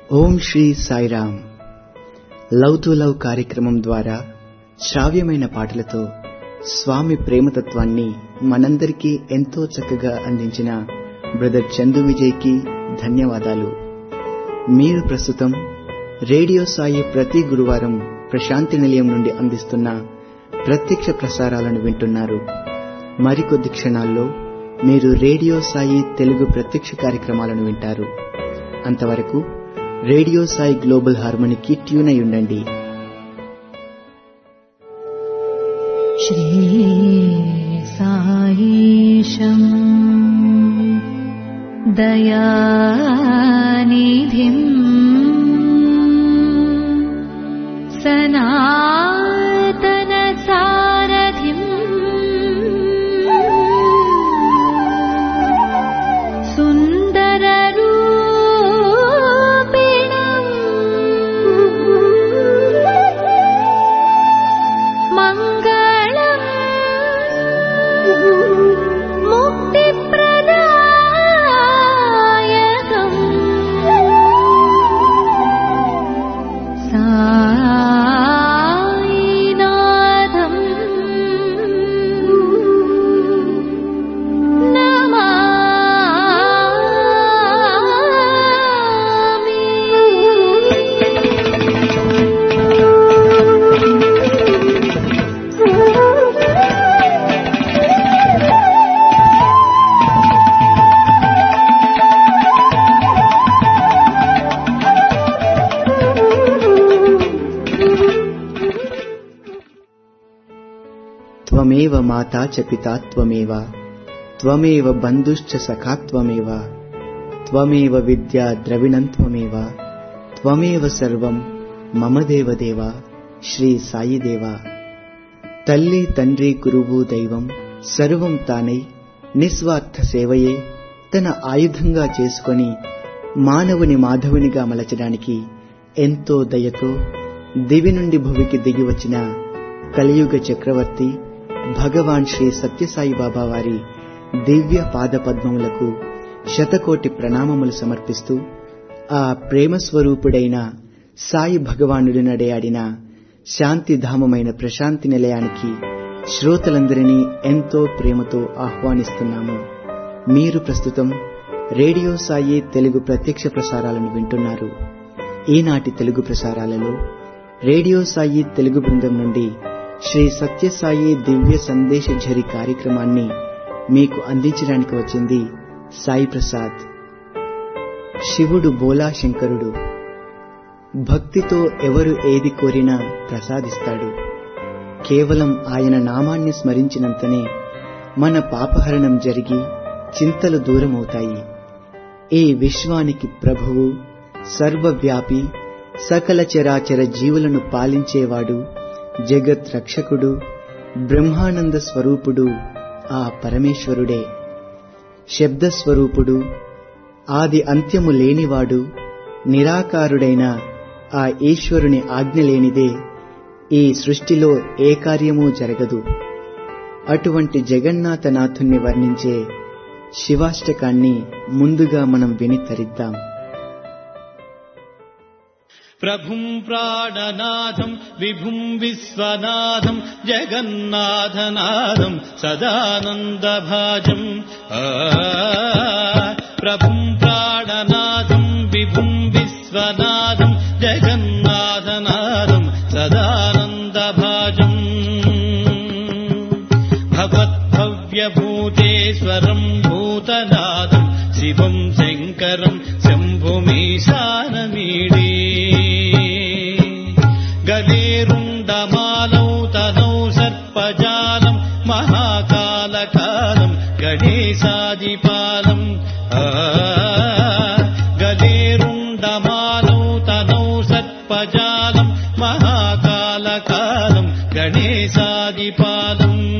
Om Sri Sairam love to love కార్యక్రమం ద్వారా శ్రావ్యమైన పాటలతో స్వామి ప్రేమతత్వాన్ని మనందరికీ ఎంతో చక్కగా అందించిన బ్రదర్ చందు విజయ్కి ధన్యవాదాలు మీరు ప్రస్తుతం రేడియో సాయి ప్రతి గురువారం ప్రశాంతి నిలయం నుండి అందిస్తున్న ప్రత్యక్ష ప్రసారాలను వింటున్నారు మరికొద్ది క్షణాల్లో మీరు రేడియో సాయి తెలుగు ప్రత్యక్ష కార్యక్రమాలను వింటారు అంతవరకు రేడియో సాయి గ్లోబల్ హార్మోనికి ట్యూన్ అయి ఉండండి श्रीसायीशम् दयानिधिम् सनातनसारथिम् सुन्दररूपिणम् मङ्गलम् मुक्तिप्रदायकम् सायिनाथम् త్వమేవ మాతా చ పితా త్వమేవ త్వమేవ బంధుశ్చ సఖా త్వమేవ త్వమేవ విద్యా ద్రవిణం త్వమేవ త్వమేవ సర్వం మమ దేవదేవ శ్రీ సాయి దేవ తల్లి తండ్రి గురువు దైవం సర్వం తానై నిస్వార్థ సేవయే తన ఆయుధంగా చేసుకొని మానవుని మాధవునిగా మలచడానికి ఎంతో దయతో దివి నుండి భువికి దిగి వచ్చిన కలియుగ చక్రవర్తి భగవాన్ శ్రీ సత్యసాయి బాబా వారి దివ్య పాద పద్మములకు శతకోటి ప్రణామములు సమర్పిస్తూ ఆ ప్రేమ స్వరూపుడైన సాయి భగవానుడు నడయాడిన శాంతిధామమైన ప్రశాంతి నిలయానికి శ్రోతలందరినీ ఎంతో ప్రేమతో ఆహ్వానిస్తున్నాము మీరు ప్రస్తుతం రేడియో సాయి తెలుగు ప్రత్యక్ష ప్రసారాలను వింటున్నారు ఈనాటి తెలుగు ప్రసారాలలో రేడియో సాయి తెలుగు బృందం నుండి శ్రీ సత్యసాయి దివ్య సందేశ ఝరి కార్యక్రమాన్ని మీకు అందించడానికి వచ్చింది సాయి ప్రసాద్ శివుడు బోలా శంకరుడు భక్తితో ఎవరు ఏది కోరినా ప్రసాదిస్తాడు కేవలం ఆయన నామాన్ని స్మరించినంతనే మన పాపహరణం జరిగి చింతలు దూరమవుతాయి ఈ విశ్వానికి ప్రభువు సర్వవ్యాపి సకల చరాచర జీవులను పాలించేవాడు జగత్ రక్షకుడు బ్రహ్మానంద స్వరూపుడు ఆ పరమేశ్వరుడే శబ్దస్వరూపుడు ఆది అంత్యము లేనివాడు నిరాకారుడైన ఆ ఈశ్వరుని ఆజ్ఞ లేనిదే ఈ సృష్టిలో ఏ కార్యమూ జరగదు అటువంటి జగన్నాథనాథుణ్ణి వర్ణించే శివాష్టకాన్ని ముందుగా మనం విని తరిద్దాం प्रभुम् प्राणनाथम् विभुम् विश्वनाथम् जगन्नाथनाथम् सदानन्दभाजम् आ, प्रभुम् प्राणनाथम् विभुम् विश्वनाथम् जगन्नाथनाथम् सदानन्दभाजम् भवद्भव्यभूतेश्वरम् भूतनाथम् शिवम् शङ्करम् शम्भुमीशानमीडे गलेरुण्डमालौ तनौ सर्पजालम् महाकालकालम् गणेशादिपालम् आ, गलेरुण्डमालौ तनौ सर्पजालम् महाकालकालम् गणेशादिपालम्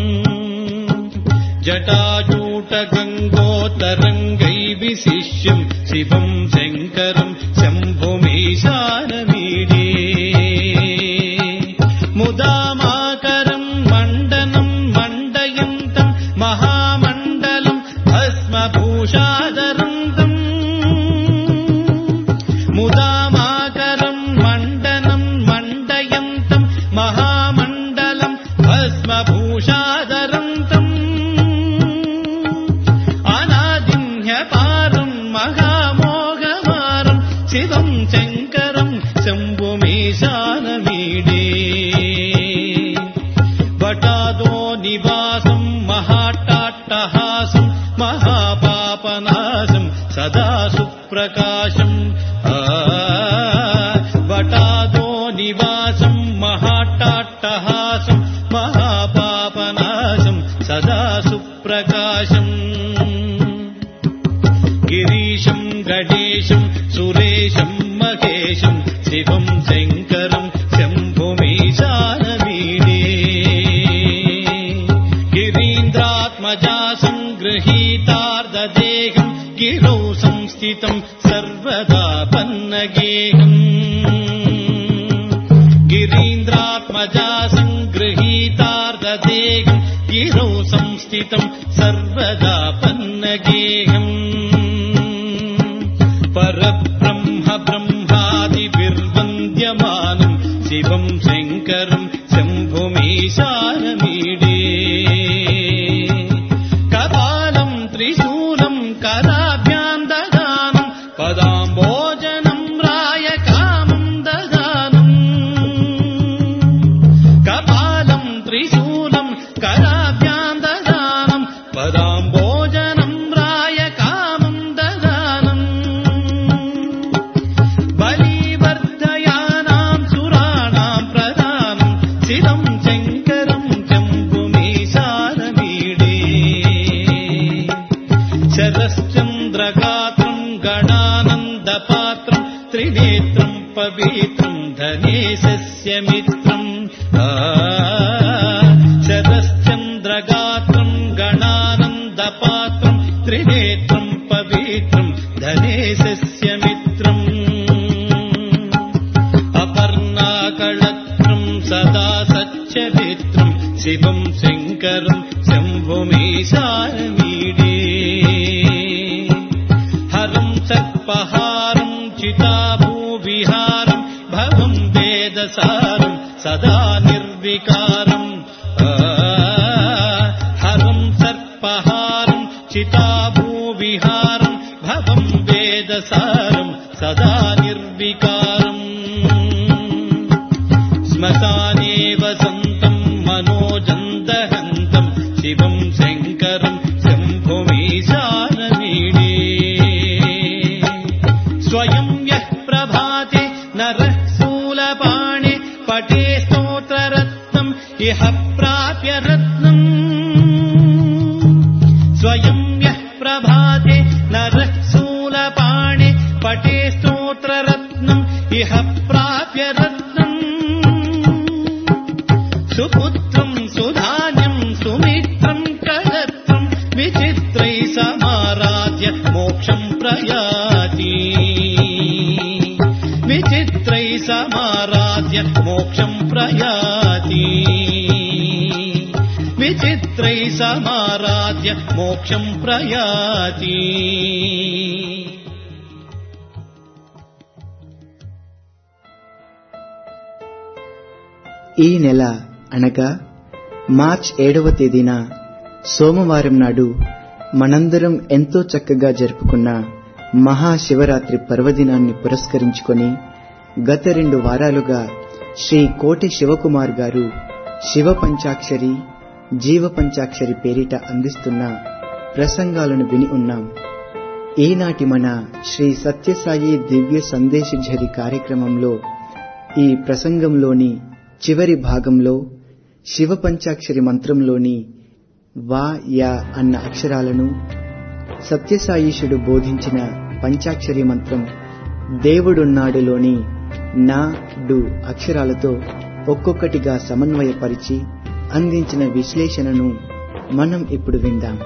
जटाजूटगङ्गोत्तरङ्गै विशिष्यम् शिवम् शङ्करम् शम्भुमीशानमीडे मुदामाकरम् मण्डनम् मण्डयन्तम् महामण्डलम् भस्मभूषादरन्तम् मुदा శివం శంకరం శంభుమీశానమీడే వటాదో నివాసం మహాటాట్టహాసం మహాపాపనాశం సదా సుప్రకాశం ఆ, వటాదో నివాసం మహాటాట్టహాసం మహాపాపనాశం సదా సుప్రకాశం గిరీశం గణేశం సురేశం మహేశం శివం శంకరం శంభుమీశానమీడే గిరీంద్రాత్మజా సంగృహీతార్ధదేహం గిరౌ సంస్థితం సర్వదా పన్నగేహం గిరీంద్రాత్మజా సంగృహీతార్ధదేహం గిరౌ సంస్థితం సర్వదా పన్నగేహం పరబ్రహ్మ బ్రహ్మాదిభిర్వంద్యమానం శివం శంకరం శంభుమీశానమీడే కపాలం త్రిశూలం కరాభ్యాం దదానం పదాంబోజనం రాయకామం దదానం కపాలం త్రిశూలం కరాభ్యాం దదానం పదాంబోజనం రాయకామం దదానం బలివర్ధయానాం సురాణాం ప్రధానం శివం శంకరం శంభుమీశానమీడే శరశ్చంద్రగాత్రం గణానందపాత్రం త్రినేత్రం పవిత్రం ధనేశస్య మిత్రం ఆ, శరశ్చంద్రగాత్రం గణానందపాత్రం త్రినేత్రం పవిత్రం ధనేశస్య మిత్రం అపర్ణాకళత్రం సదా సచ్చరిత్రం శివం శంకరం శంభుమీశానమీడే హరం సర్పహారం చితాభూవిహారం భవం వేదసారం సదా నిర్వికారం ఆ, హరం సర్పహారం చితాభూవిహారం భవం వేదసారం సదా నిర్వికారం శ్మశానే వసంతం మనోజం దహంతం శివం శంకరం శంభుమీశానమీడే స్వయం యః ప్రభాతే నరः శూలపాణి పటే స్తోత్రరత్నం ఇహ ప్రాప్య రత్నం స్వయం యః ప్రభాతే నరः శూలపాణి పటే స్తోత్రరత్నం ఇహ ప్రాప్య రత్నం సుపుత్రం సుధాన్యం సుమిత్రం కళత్రం విచిత్రై సమారాధ్య మోక్షం ప్రయాతి విచిత్రై సమారాధ్య మోక్షం ప్రయాతి విచిత్రై సమారాధ్య మోక్షం ప్రయాతి ఈ నెల అనగా మార్చ్ ఏడవ తేదీన సోమవారం నాడు మనందరం ఎంతో చక్కగా జరుపుకున్న మహాశివరాత్రి పర్వదినాన్ని పురస్కరించుకొని గత రెండు వారాలుగా శ్రీ కోటి శివకుమార్ గారు శివ పంచాక్షరి జీవ పంచాక్షరి పేరిట అందిస్తున్న ప్రసంగాలను విని ఉన్నాం ఈనాటి మన శ్రీ సత్యసాయి దివ్య సందేశఝరి కార్యక్రమంలో ఈ ప్రసంగంలోని చివరి భాగంలో శివ పంచాక్షరి మంత్రంలోని వా యా అన్న అక్షరాలను సత్యసాయీశుడు బోధించిన పంచాక్షరి మంత్రం దేవుడున్నాడులోని నా డు అక్షరాలతో ఒక్కొక్కటిగా సమన్వయపరిచి అందించిన విశ్లేషణను మనం ఇప్పుడు విందాం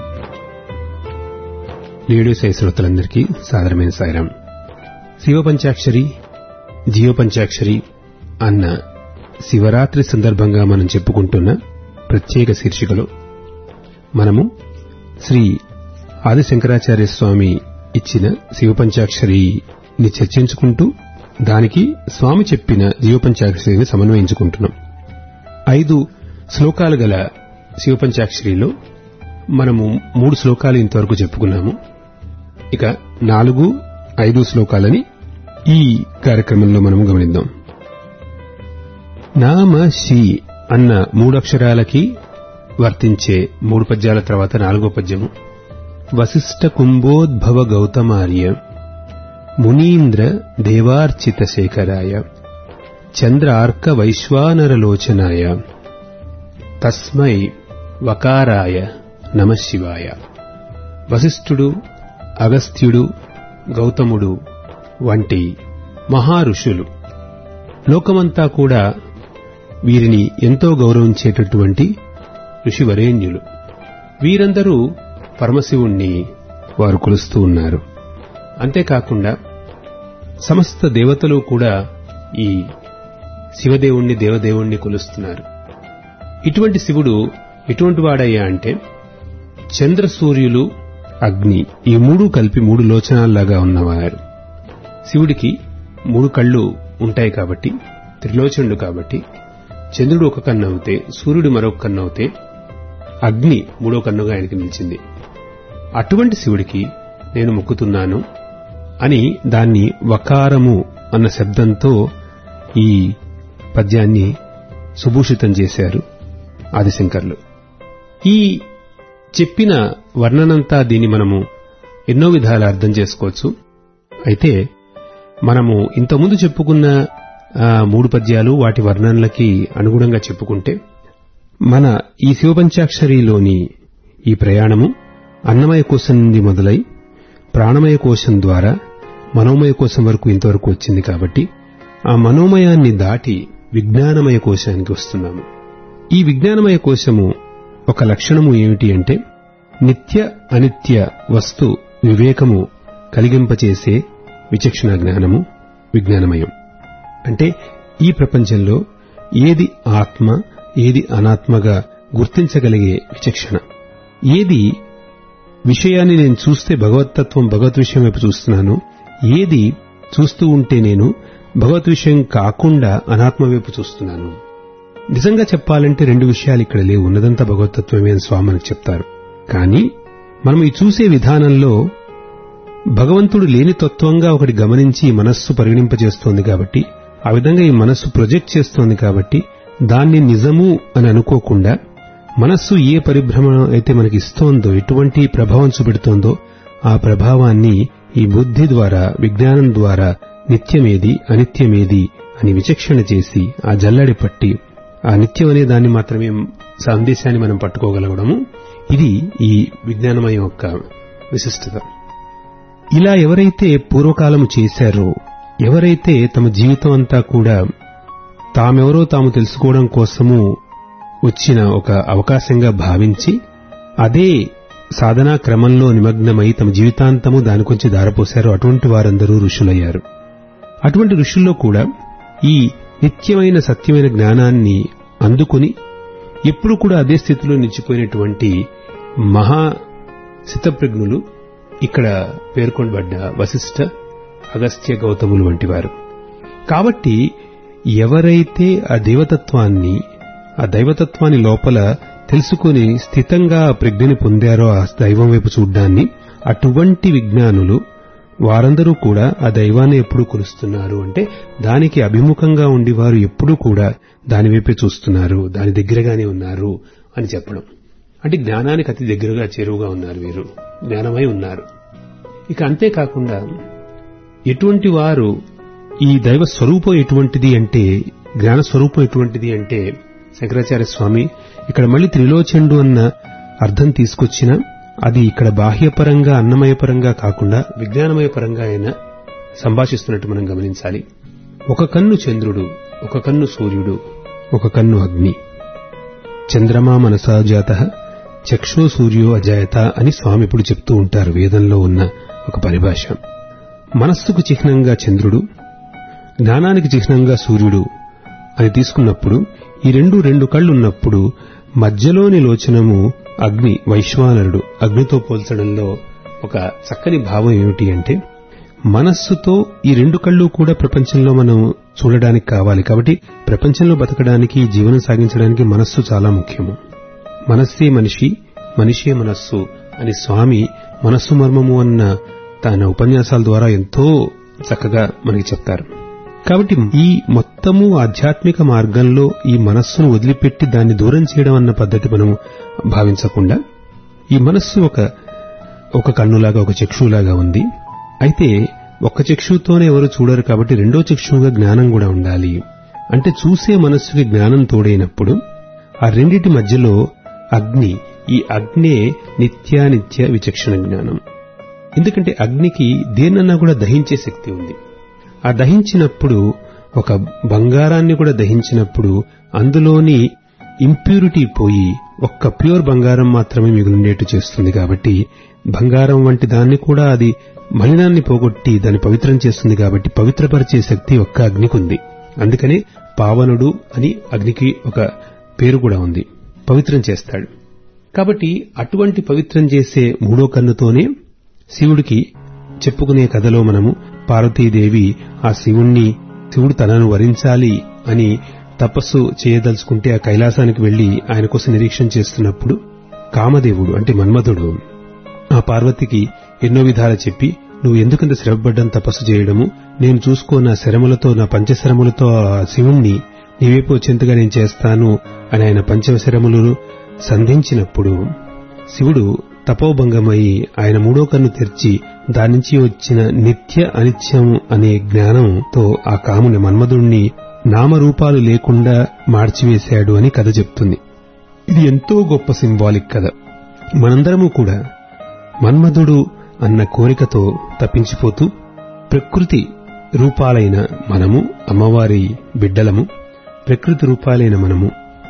రేడియో సాయి శ్రోతలందరికీ సాదరమైన సాయిరాం శివ పంచాక్షరి జీవ పంచాక్షరి అన్న శివరాత్రి సందర్భంగా మనం చెప్పుకుంటున్న ప్రత్యేక శీర్షికలో మనము శ్రీ ఆదిశంకరాచార్య స్వామి ఇచ్చిన శివ పంచాక్షరిని చర్చించుకుంటూ దానికి స్వామి చెప్పిన జీవ పంచాక్షరిని సమన్వయించుకుంటున్నాం ఐదు శ్లోకాలు గల శివ పంచాక్షరిలో మనము మూడు శ్లోకాలు ఇంతవరకు చెప్పుకున్నాము ఇక నాలుగు ఐదు శ్లోకాలని ఈ కార్యక్రమంలో మనం గమనిద్దాం నామ శి అన్న మూడక్షరాలకి వర్తించే మూడు పద్యాల తర్వాత నాలుగో పద్యము వశిష్ఠ కుంభోద్భవ గౌతమార్య మునీంద్ర దేవార్చిత శేఖరాయ చంద్రార్క వైశ్వానరలోచనాయ తస్మై వకారాయ నమశివాయ వశిష్ఠుడు అగస్త్యుడు గౌతముడు వంటి మహారుషులు లోకమంతా కూడా వీరిని ఎంతో గౌరవించేటటువంటి ఋషివరేణ్యులు వీరందరూ పరమశివుణ్ణి వారు కొలుస్తూ ఉన్నారు అంతేకాకుండా సమస్త దేవతలు కూడా ఈ శివదేవుణ్ణి దేవదేవుణ్ణి కొలుస్తున్నారు ఇటువంటి శివుడు ఎటువంటి వాడయ్యా అంటే చంద్ర సూర్యులు అగ్ని ఈ మూడు కలిపి మూడు లోచనాల్లాగా ఉన్నవారు శివుడికి మూడు కళ్ళు ఉంటాయి కాబట్టి త్రిలోచనుడు కాబట్టి చంద్రుడు ఒక కన్ను అవుతే సూర్యుడు మరొక కన్ను అవుతే అగ్ని మూడో కన్నుగా ఆయనకి నిలిచింది అటువంటి శివుడికి నేను మొక్కుతున్నాను అని దాన్ని వకారము అన్న శబ్దంతో ఈ పద్యాన్ని సుభూషితం చేశారు ఆదిశంకర్లు ఈ చెప్పిన వర్ణనంతా దీన్ని మనము ఎన్నో విధాలు అర్థం చేసుకోవచ్చు అయితే మనము ఇంతకుముందు చెప్పుకున్న ఆ, మూడు పద్యాలు వాటి వర్ణనలకి అనుగుణంగా చెప్పుకుంటే మన ఈ శివపంచాక్షరిలోని ఈ ప్రయాణము అన్నమయ కోశం నుండి మొదలై ప్రాణమయ కోశం ద్వారా మనోమయ కోశం వరకు ఇంతవరకు వచ్చింది కాబట్టి ఆ మనోమయాన్ని దాటి విజ్ఞానమయ కోశానికి వస్తున్నాము ఈ విజ్ఞానమయ కోశము ఒక లక్షణము ఏమిటి అంటే నిత్య అనిత్య వస్తు వివేకము కలిగింపచేసే విచక్షణ జ్ఞానము విజ్ఞానమయం అంటే ఈ ప్రపంచంలో ఏది ఆత్మ ఏది అనాత్మగా గుర్తించగలిగే విచక్షణ ఏది విషయాన్ని నేను చూస్తే భగవత్తత్వం భగవత్ విషయం వైపు చూస్తున్నాను ఏది చూస్తూ ఉంటే నేను భగవత్ విషయం కాకుండా అనాత్మ వైపు చూస్తున్నాను నిజంగా చెప్పాలంటే రెండు విషయాలు ఇక్కడ లేవు ఉన్నదంతా భగవతత్వమే అని స్వామి మనకు చెప్తారు కానీ మనం ఈ చూసే విధానంలో భగవంతుడు లేని తత్వంగా ఒకటి గమనించి ఈ మనస్సు పరిగణింపజేస్తోంది కాబట్టి ఆ విధంగా ఈ మనస్సు ప్రొజెక్ట్ చేస్తోంది కాబట్టి దాన్ని నిజము అని అనుకోకుండా మనస్సు ఏ పరిభ్రమణ అయితే మనకి ఇస్తోందో ఎటువంటి ప్రభావం చూపెడుతోందో ఆ ప్రభావాన్ని ఈ బుద్ధి ద్వారా విజ్ఞానం ద్వారా నిత్యమేది అనిత్యమేది అని విచక్షణ చేసి ఆ జల్లడి పట్టి ఆ నిత్యం అనే దాన్ని మాత్రమే సందేశాన్ని మనం పట్టుకోగలగడము ఇది ఈ విజ్ఞానమయం యొక్క విశిష్టత ఇలా ఎవరైతే పూర్వకాలము చేశారో ఎవరైతే తమ జీవితం అంతా కూడా తామెవరో తాము తెలుసుకోవడం కోసము వచ్చిన ఒక అవకాశంగా భావించి అదే సాధనా క్రమంలో నిమగ్నమై తమ జీవితాంతము దాని కొంచెం దారపోశారో అటువంటి వారందరూ ఋషులయ్యారు అటువంటి ఋషుల్లో కూడా ఈ నిత్యమైన సత్యమైన జ్ఞానాన్ని అందుకుని ఎప్పుడు కూడా అదే స్థితిలో నిలిచిపోయినటువంటి మహా సితప్రజ్ఞులు ఇక్కడ పేర్కొనబడ్డ వశిష్ఠ అగస్త్య గౌతములు వంటివారు కాబట్టి ఎవరైతే ఆ దేవతత్వాన్ని ఆ దైవతత్వాన్ని లోపల తెలుసుకుని స్థితంగా ఆ ప్రజ్ఞని పొందారో ఆ దైవం వైపు చూడ్డాన్ని అటువంటి విజ్ఞానులు వారందరూ కూడా ఆ దైవాన్ని ఎప్పుడూ కొలుస్తున్నారు అంటే దానికి అభిముఖంగా ఉండి వారు ఎప్పుడూ కూడా దాని వైపే చూస్తున్నారు దాని దగ్గరగానే ఉన్నారు అని చెప్పడం అంటే జ్ఞానానికి అతి దగ్గరగా చేరువుగా ఉన్నారు వీరు జ్ఞానమై ఉన్నారు ఇక అంతేకాకుండా ఎటువంటి వారు ఈ దైవ స్వరూపం ఎటువంటిది అంటే జ్ఞాన స్వరూపం ఎటువంటిది అంటే శంకరాచార్య స్వామి ఇక్కడ మళ్ళీ త్రిలోచండు అన్న అర్థం తీసుకొచ్చిన అది ఇక్కడ బాహ్యపరంగా అన్నమయపరంగా కాకుండా విజ్ఞానమయపరంగా ఆయన సంభాషిస్తున్నట్టు మనం గమనించాలి ఒక కన్ను చంద్రుడు ఒక కన్ను సూర్యుడు ఒక కన్ను అగ్ని చంద్రమా మనసాజాత చక్షో సూర్యో అజాయత అని స్వామి ఇప్పుడు చెప్తూ ఉంటారు వేదంలో ఉన్న ఒక పరిభాష మనస్సుకు చిహ్నంగా చంద్రుడు జ్ఞానానికి చిహ్నంగా సూర్యుడు అని తీసుకున్నప్పుడు ఈ రెండు రెండు కళ్ళున్నప్పుడు మధ్యలోని లోచనము అగ్ని వైశ్వానరుడు అగ్నితో పోల్చడంలో ఒక చక్కని భావం ఏమిటి అంటే మనస్సుతో ఈ రెండు కళ్ళు కూడా ప్రపంచంలో మనం చూడడానికి కావాలి కాబట్టి ప్రపంచంలో బతకడానికి జీవనం సాగించడానికి మనస్సు చాలా ముఖ్యము మనస్సే మనిషి మనిషే మనస్సు అని స్వామి మనస్సు మర్మము అన్న తన ఉపన్యాసాల ద్వారా ఎంతో చక్కగా మనకి చెప్తారు కాబట్టి ఈ మొత్తము ఆధ్యాత్మిక మార్గంలో ఈ మనస్సును వదిలిపెట్టి దాన్ని దూరం చేయడం అన్న పద్ధతి మనం భావించకుండా ఈ మనస్సు ఒక ఒక కన్నులాగా ఒక చక్షులాగా ఉంది అయితే ఒక్క చక్షుతోనే ఎవరు చూడరు కాబట్టి రెండో చక్షువుగా జ్ఞానం కూడా ఉండాలి అంటే చూసే మనస్సుకి జ్ఞానం తోడైనప్పుడు ఆ రెండిటి మధ్యలో అగ్ని ఈ అగ్నే నిత్యానిత్య విచక్షణ జ్ఞానం ఎందుకంటే అగ్నికి దేన్నన్నా కూడా దహించే శక్తి ఉంది ఆ దహించినప్పుడు ఒక బంగారాన్ని కూడా దహించినప్పుడు అందులోని ఇంప్యూరిటీ పోయి ఒక్క ప్యూర్ బంగారం మాత్రమే మిగులుండేట్టు చేస్తుంది కాబట్టి బంగారం వంటి దాన్ని కూడా అది మలినాన్ని పోగొట్టి దాన్ని పవిత్రం చేస్తుంది కాబట్టి పవిత్రపరిచే శక్తి ఒక్క అగ్నికి ఉంది అందుకనే పావనుడు అని అగ్నికి ఒక పేరు కూడా ఉంది పవిత్రం చేస్తాడు కాబట్టి అటువంటి పవిత్రం చేసే మూడో కన్నుతోనే శివుడికి చెప్పుకునే కథలో మనము పార్వతీదేవి ఆ శివుణ్ణి శివుడు తనను వరించాలి అని తపస్సు చేయదలుచుకుంటే ఆ కైలాసానికి వెళ్లి ఆయన కోసం నిరీక్షణ చేస్తున్నప్పుడు కామదేవుడు అంటే మన్మధుడు ఆ పార్వతికి ఎన్నో విధాలు చెప్పి నువ్వు ఎందుకంత శ్రమపడ్డం తపస్సు చేయడము నేను చూసుకో నా శరములతో నా పంచశరములతో ఆ శివుణ్ణి నీవైపు వచ్చేంతగా నేను చేస్తాను అని ఆయన పంచశరములను సంధించినప్పుడు శివుడు తపోభంగమై ఆయన మూడో కన్ను తెరిచి దాని నుంచి వచ్చిన నిత్య అనిత్యం అనే జ్ఞానంతో ఆ కాముని మన్మధుణ్ణి నామరూపాలు లేకుండా మార్చివేశాడు అని కథ చెప్తుంది ఇది ఎంతో గొప్ప సింబాలిక్ కథ మనందరము కూడా మన్మధుడు అన్న కోరికతో తప్పించిపోతూ ప్రకృతి రూపాలైన మనము అమ్మవారి బిడ్డలము ప్రకృతి రూపాలైన మనము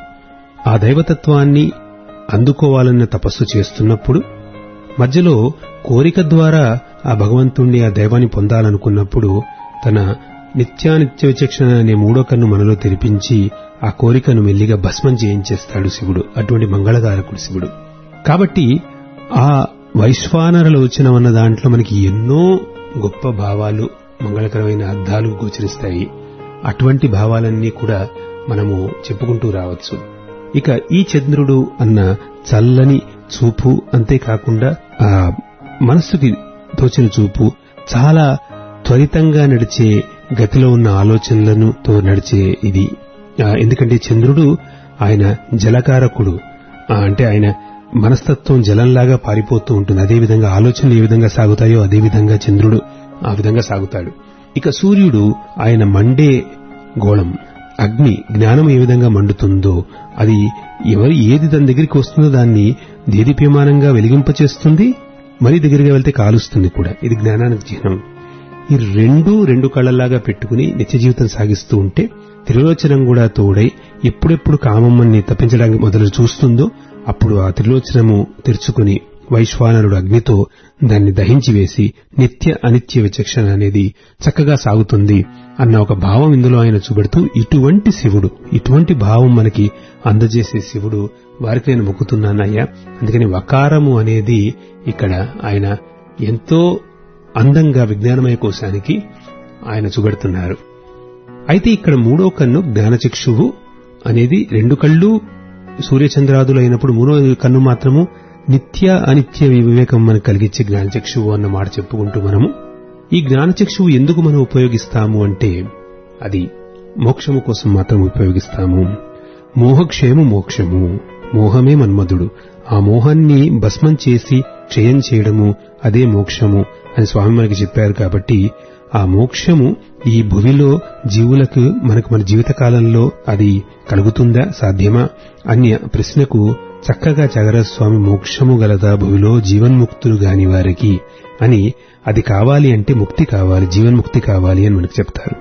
ఆ దైవతత్వాన్ని అందుకోవాలన్న తపస్సు చేస్తున్నప్పుడు మధ్యలో కోరిక ద్వారా ఆ భగవంతుణ్ణి ఆ దైవాన్ని పొందాలనుకున్నప్పుడు తన నిత్యానిత్య విచక్షణ అనే మూడో కన్ను మనలో తెరిపించి ఆ కోరికను మెల్లిగా భస్మం చేయించేస్తాడు శివుడు అటువంటి మంగళకారకుడు శివుడు కాబట్టి ఆ వైశ్వానరలోచనం అన్న దాంట్లో మనకి ఎన్నో గొప్ప భావాలు మంగళకరమైన అర్థాలు గోచరిస్తాయి అటువంటి భావాలన్నీ కూడా మనము చెప్పుకుంటూ రావచ్చు ఇక ఈ చంద్రుడు అన్న చల్లని చూపు అంతేకాకుండా ఆ మనస్సుకి తోచిన చూపు చాలా త్వరితంగా నడిచే గతిలో ఉన్న ఆలోచనలను తో నడిచే ఇది ఆ, ఎందుకంటే చంద్రుడు ఆయన జలకారకుడు ఆ, అంటే ఆయన మనస్తత్వం జలంలాగా పారిపోతూ ఉంటుంది అదేవిధంగా ఆలోచనలు ఏ విధంగా సాగుతాయో అదే విధంగా చంద్రుడు ఆ విధంగా సాగుతాడు ఇక సూర్యుడు ఆయన మండే గోళం అగ్ని జ్ఞానం ఏ విధంగా మండుతుందో అది ఎవరు ఏది దాని దగ్గరికి వస్తుందో దాన్ని దేదీప్యమానంగా వెలిగింపచేస్తుంది మరీ దగ్గరగా వెళ్తే కాలుస్తుంది కూడా ఇది జ్ఞానానికి చిహ్నం ఈ రెండు రెండు కళ్ళలాగా పెట్టుకుని నిత్య జీవితం సాగిస్తూ ఉంటే త్రిలోచనం కూడా తోడై ఎప్పుడెప్పుడు కామమ్మని తప్పించడానికి మొదలు చూస్తుందో అప్పుడు ఆ త్రిలోచనము తెరుచుకుని వైశ్వానరుడు అగ్నితో దాన్ని దహించి వేసి నిత్య అనిత్య విచక్షణ అనేది చక్కగా సాగుతుంది అన్న ఒక భావం ఇందులో ఆయన చూపెడుతూ ఇటువంటి శివుడు ఇటువంటి భావం మనకి అందజేసే శివుడు వారికి నేను మొక్కుతున్నానయ్యా అందుకని వకారము అనేది ఇక్కడ ఆయన ఎంతో అందంగా విజ్ఞానమయ కోశానికి ఆయన చూపెడుతున్నారు అయితే ఇక్కడ మూడో కన్ను జ్ఞానచక్షువు అనేది రెండు కళ్ళు సూర్యచంద్రాదులు అయినప్పుడు మూడో కన్ను మాత్రము నిత్య అనిత్య వివేకం మనకు కలిగించే జ్ఞానచక్షువు అన్న మాట చెప్పుకుంటూ మనము ఈ జ్ఞానచక్షువు ఎందుకు మనం ఉపయోగిస్తాము అంటే అది మోక్షము కోసం మాత్రం ఉపయోగిస్తాము మోహక్షేము మోక్షము మోహమే మన్మధుడు ఆ మోహాన్ని భస్మం చేసి క్షయం చేయడము అదే మోక్షము అని స్వామి మనకి చెప్పారు కాబట్టి ఆ మోక్షము ఈ భువిలో జీవులకు మనకు మన జీవితకాలంలో అది కలుగుతుందా సాధ్యమా అన్య ప్రశ్నకు చక్కగా చగరస్వామి మోక్షము గలదా భువిలో జీవన్ముక్తులు గాని వారికి అని అది కావాలి అంటే ముక్తి కావాలి జీవన్ముక్తి కావాలి అని మనకు చెప్తారు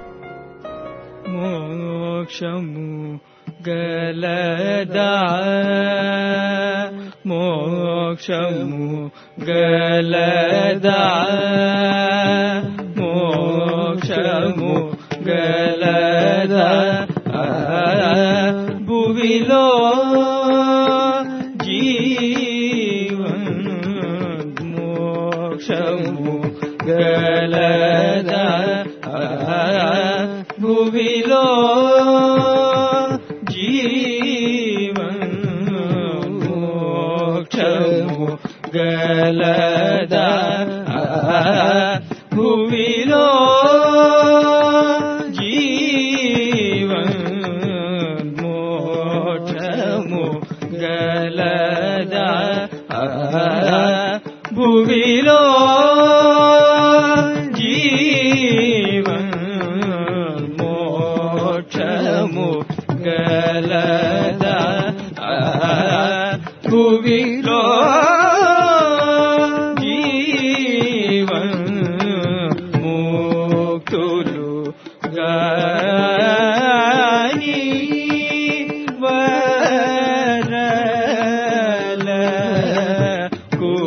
మోక్షము గలదా మోక్షము గలదా మోక్షము గలదా భువిలో జీవన్ మోక్షము గలదా భువిలో జీవన్ మోక్షము గలదా భువిలో గాని వరలకు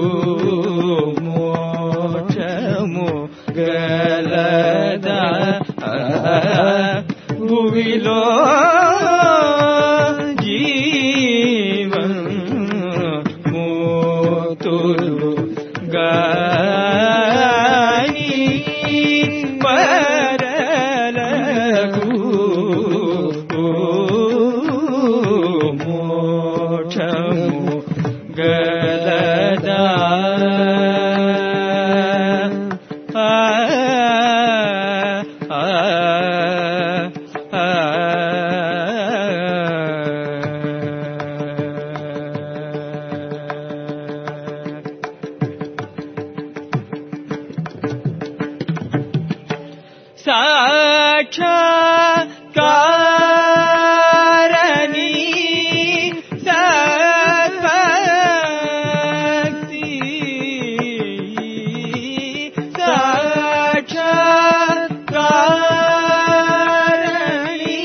మోక్షము గలదా భూమిలో జీవన్ మోతులు గాని పరలకు మోక్షము గలదా ఆ ఆ ఆ సాక్షాత్కారణి సత్పక్తి సాక్షాత్కారణి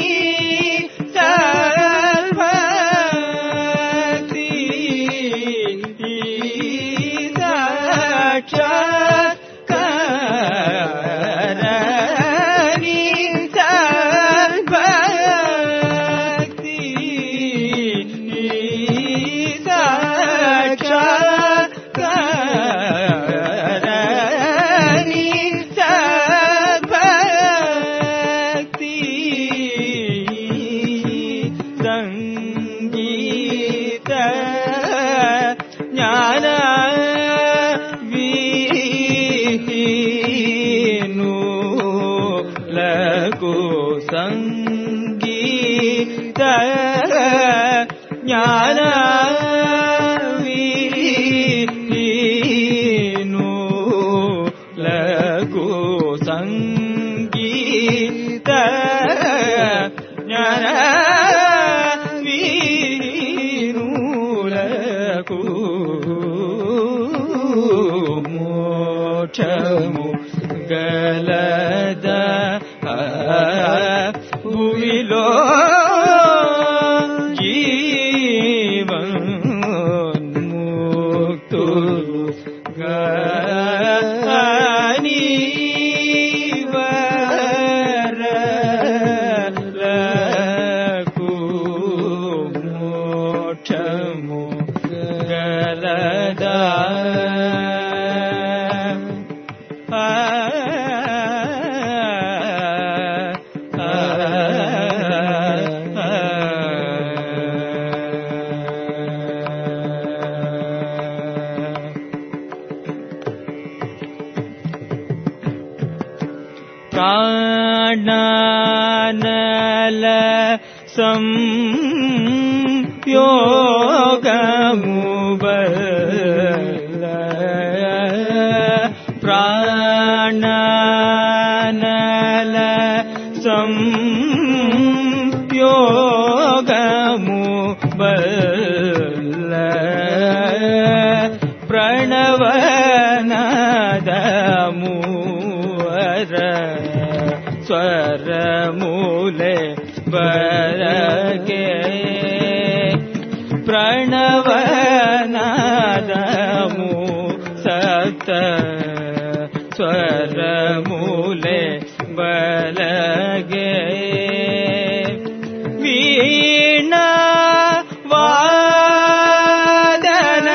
సత్పక్తి సాక్షాత్కారణి సద్భక్తి సాక్షాత్కారణి సద్భక్తి సంగీత జ్ఞాన వీనులకు సంగీత జ్ఞాన వీనులకు సంగీత జ్ఞాన వీనులకు మోక్షము గలద భూమిలో జీవన్ముక్తులు గాని వరలకు మోక్షము గలదా ఆ ప్రాణానల సంయోగము బల ప్రాణానల సంయోగము బల ప్రణవనాదము వర ಸ್ವರಮೂಲೆ ಬರಗೆ ಪ್ರಣವನಾದಮು ಸಪ್ತ ಸ್ವರಮೂಲೆ ಬಲಗೆ ವೀಣಾ ವಾದನ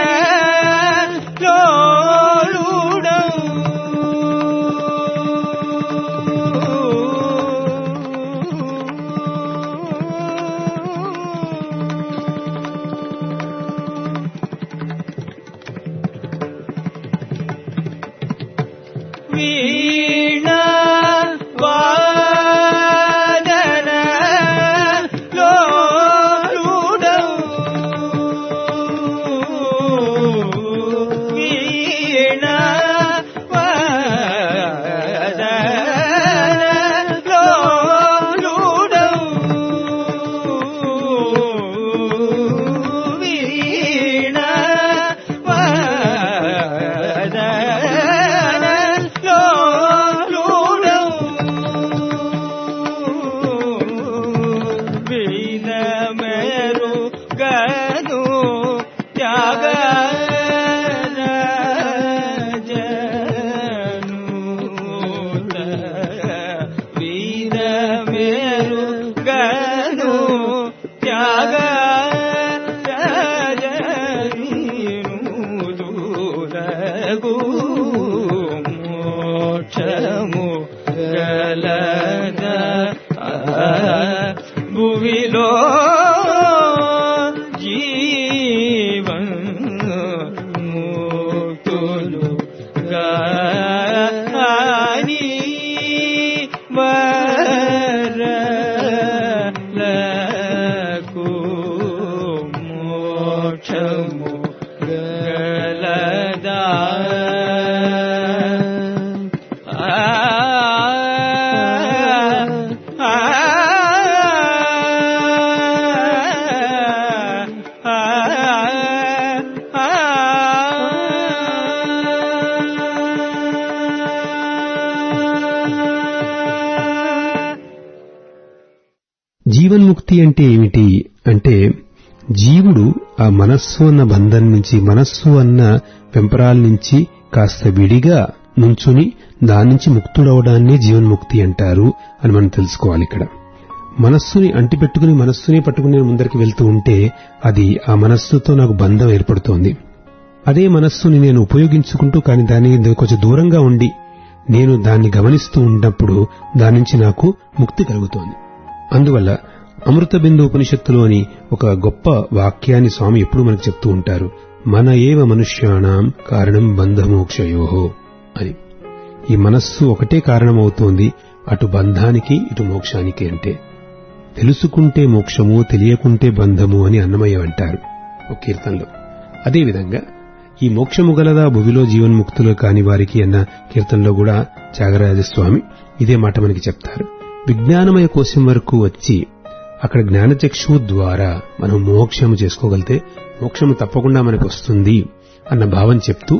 వీణ వా గలద భువిలో జీవన్ ముక్తులు గాని వరలకు మోక్షము గలదా జీవన్ముక్తి అంటే ఏమిటి అంటే జీవుడు ఆ మనస్సు అన్న బంధం నుంచి మనస్సు అన్న పెంపరాల నుంచి కాస్త విడిగా నుంచుని దాని నుంచి ముక్తుడవడాన్నే జీవన్ముక్తి అంటారు అని మనం తెలుసుకోవాలి ఇక్కడ మనస్సుని అంటిపెట్టుకుని మనస్సుని పట్టుకుని నేను ముందరికి వెళ్తూ ఉంటే అది ఆ మనస్సుతో నాకు బంధం ఏర్పడుతోంది అదే మనస్సుని నేను ఉపయోగించుకుంటూ కానీ దాని కొంచెం దూరంగా ఉండి నేను దాన్ని గమనిస్తూ ఉన్నప్పుడు దాని నుంచి నాకు ముక్తి కలుగుతోంది అందువల్ల అమృత బిందు ఉపనిషత్తులోని ఒక గొప్ప వాక్యాన్ని స్వామి ఎప్పుడు మనకు చెప్తూ ఉంటారు మన ఏవ మనుష్యాణం కారణం బంధమోక్షయోహో అని ఈ మనస్సు ఒకటే కారణమవుతోంది అటు బంధానికి ఇటు మోక్షానికి అంటే తెలుసుకుంటే మోక్షము తెలియకుంటే బంధము అని అన్నమయ్య అంటారు ఒక కీర్తనలో అదేవిధంగా ఈ మోక్షము గలదా భువిలో జీవన్ముక్తులు కాని వారికి అన్న కీర్తనలో కూడా త్యాగరాజస్వామి ఇదే మాట మనకి చెప్తారు విజ్ఞానమయ కోశం వరకు వచ్చి అక్కడ జ్ఞానచక్షు ద్వారా మనం మోక్షము చేసుకోగలితే మోక్షము తప్పకుండా మనకు వస్తుంది అన్న భావం చెప్తూ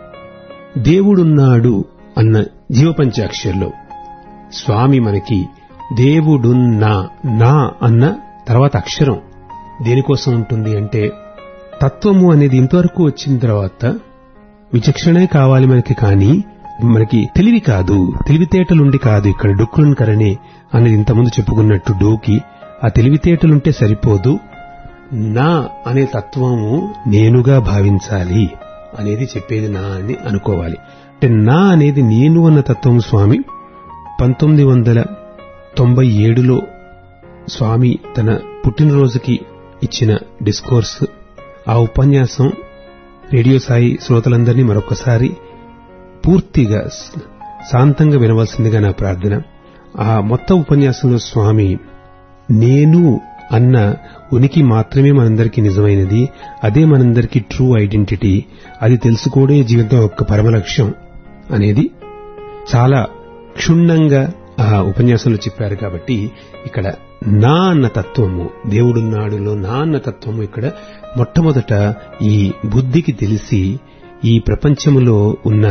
దేవుడున్నాడు అన్న జీవపంచాక్షర్లో స్వామి మనకి దేవుడున్నా నా అన్న తర్వాత అక్షరం దేనికోసం ఉంటుంది అంటే తత్వము అనేది ఇంతవరకు వచ్చిన తర్వాత విచక్షణే కావాలి మనకి కానీ మనకి తెలివి కాదు తెలివితేటలుండి కాదు ఇక్కడ డొక్కులను కరణే అనేది ఇంతకుముందు చెప్పుకున్నట్టు డోకి ఆ తెలివితేటలుంటే సరిపోదు నా అనే తత్వము నేనుగా భావించాలి అనేది చెప్పేది నా అని అనుకోవాలి అంటే నా అనేది నేను అన్న తత్వం స్వామి పంతొమ్మిది వందల తొంభై ఏడులో స్వామి తన పుట్టినరోజుకి ఇచ్చిన డిస్కోర్స్ ఆ ఉపన్యాసం రేడియో సాయి శ్రోతలందరినీ మరొకసారి పూర్తిగా శాంతంగా వినవలసిందిగా నా ప్రార్థన ఆ మొత్తం ఉపన్యాసంలో స్వామి నేను అన్న ఉనికి మాత్రమే మనందరికీ నిజమైనది అదే మనందరికీ ట్రూ ఐడెంటిటీ అది తెలుసుకోవడే జీవితం యొక్క పరమ లక్ష్యం అనేది చాలా క్షుణ్ణంగా ఆ ఉపన్యాసంలో చెప్పారు కాబట్టి ఇక్కడ నా అన్న తత్వము దేవుడున్నాడులో నా అన్న తత్వము ఇక్కడ మొట్టమొదట ఈ బుద్ధికి తెలిసి ఈ ప్రపంచములో ఉన్న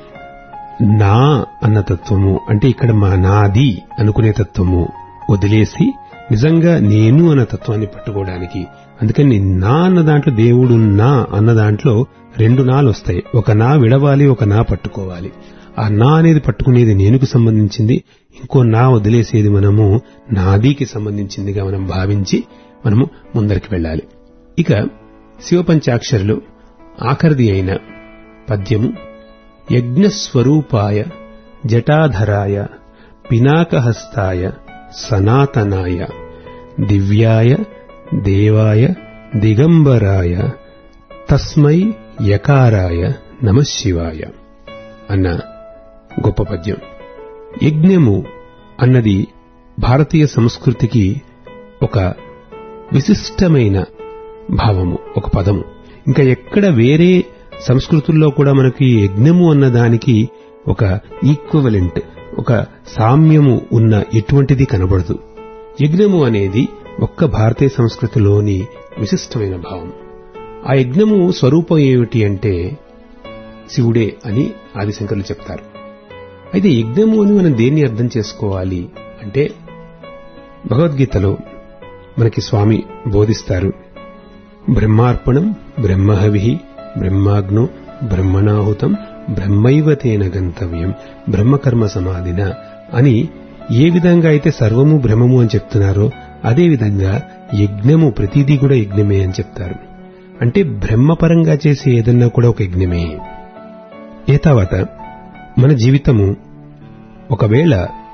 నా అన్న తత్వము అంటే ఇక్కడ మా నాది అనుకునే తత్వము వదిలేసి నిజంగా నేను అన్న తత్వాన్ని పట్టుకోవడానికి అందుకని నా అన్న దాంట్లో దేవుడు నా అన్న దాంట్లో రెండు నాలు వస్తాయి ఒక నా విడవాలి ఒక నా పట్టుకోవాలి ఆ నా అనేది పట్టుకునేది నేనుకు సంబంధించింది ఇంకో నా వదిలేసేది మనము నాదీకి సంబంధించిందిగా మనం భావించి మనము ముందరికి వెళ్ళాలి ఇక శివపంచాక్షరులు ఆఖరిది అయిన పద్యము యజ్ఞస్వరూపాయ జటాధరాయ పినాకహస్తాయ సనాతనాయ దివ్యాయ దేవాయ దిగంబరాయ తస్మై యకారాయ నమశివాయ అన్న గొప్ప పద్యం యజ్ఞము అన్నది భారతీయ సంస్కృతికి ఒక విశిష్టమైన భావము ఒక పదము ఇంకా ఎక్కడ వేరే సంస్కృతుల్లో కూడా మనకి యజ్ఞము అన్న దానికి ఒక ఈక్వలెంట్ ఒక సామ్యము ఉన్న ఎటువంటిది కనబడదు యజ్ఞము అనేది ఒక్క భారతీయ సంస్కృతిలోని విశిష్టమైన భావం ఆ యజ్ఞము స్వరూపం ఏమిటి అంటే శివుడే అని ఆదిశంకరులు చెప్తారు అయితే యజ్ఞము అని మనం దేన్ని అర్థం చేసుకోవాలి అంటే భగవద్గీతలో మనకి స్వామి బోధిస్తారు బ్రహ్మార్పణం బ్రహ్మహవి బ్రహ్మాగ్నో బ్రహ్మణాహుతం బ్రహ్మైవ తేన గంతవ్యం బ్రహ్మకర్మ సమాధిన అని ఏ విధంగా అయితే సర్వము బ్రహ్మము అని చెప్తున్నారో అదేవిధంగా యజ్ఞము ప్రతిదీ కూడా యజ్ఞమే అని చెప్తారు అంటే బ్రహ్మపరంగా చేసే ఏదన్నా కూడా ఒక యజ్ఞమే ఏ తర్వాత మన జీవితము ఒకవేళ